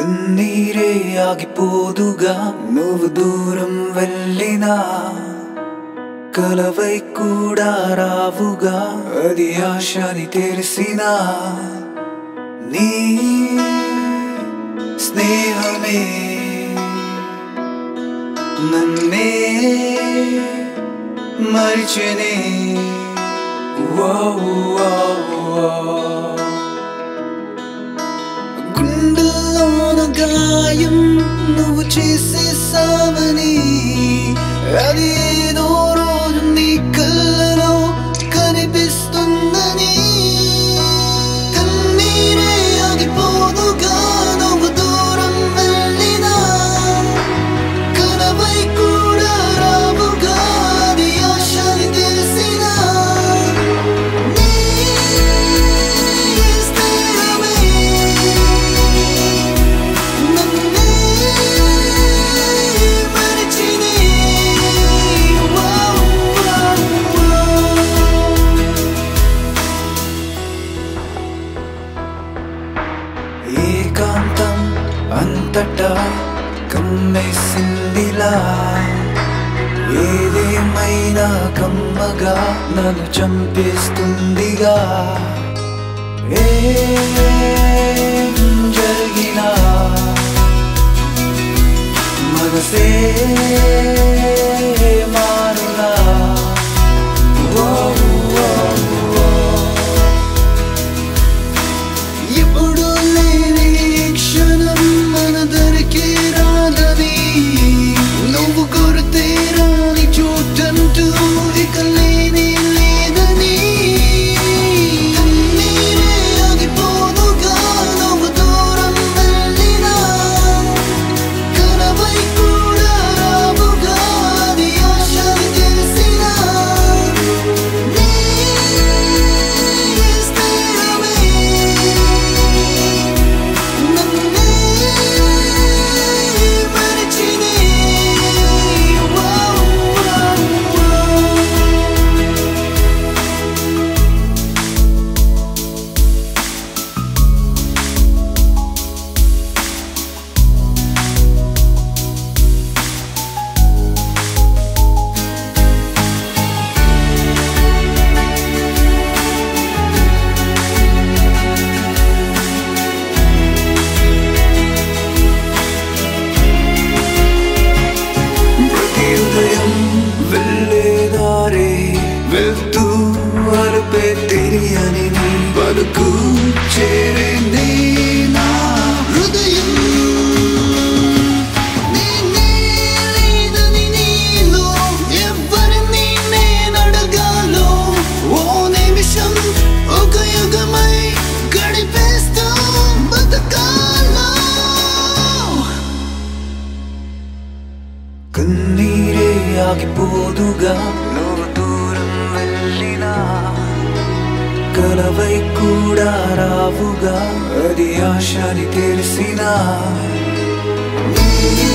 కన్నీరే ఆగిపోదుగా నువ్వు దూరం వెళ్ళినా కలవై కూడా రావుగా అది ఆశని తెలిసినా నీ స్నేహమే నన్నే మరిచనే ఓ ఓ ఓ గుండెల్లోన గాయం నువ్వు చేసేసావని అది ఏదో రోజు నీ కళ్ళలో కనిపిస్తుందని కన్నీరే ఆగిపోదుగా నువ్వు దూరం వెళ్ళినా కలవై కూడా రావుగా అది ఆశని తెలిసినా నీ స్నేహమే నన్నే మరిచినే వావ్ వావ్ వావ్ ఏకాంతం అంతటా కమ్మేసిందిలా ఏదేమైనా కమ్మగా నన్ను చంపేస్తుందిగా ఏం జరిగినా మనసే మారునా ఓ ఓ ఓ ఇప్పుడు లేని క్షణం మన దరికి రాదని నువ్వు కొరితే రాని చోటంటూ ఇక లేని లేదని కన్నీరే ఆగిపోదుగా నువ్వు దూరం వెళ్ళినా కలవై కూడా రావుగా అది ఆశని తెలిసినా నీ స్నేహమే నన్నే మరిచినే వావ్ వావ్ వావ్ ప్రతి ఉదయం వెళ్ళేదారే వెళ్తూ అలుపే తెలియని నీ పలుకు చేరింది నా హృదయం నేనే లేదని నీలో ఎవ్వరిని నేనడగాలో ఓ నిమిషం ఒక యుగమై గడిపేస్తూ బతకాలో కన్నీరే ఆగిపోదుగా నువ్వు దూరం వెళ్ళినా కలవై కూడా రావుగా అది ఆశని తెలిసినా నీ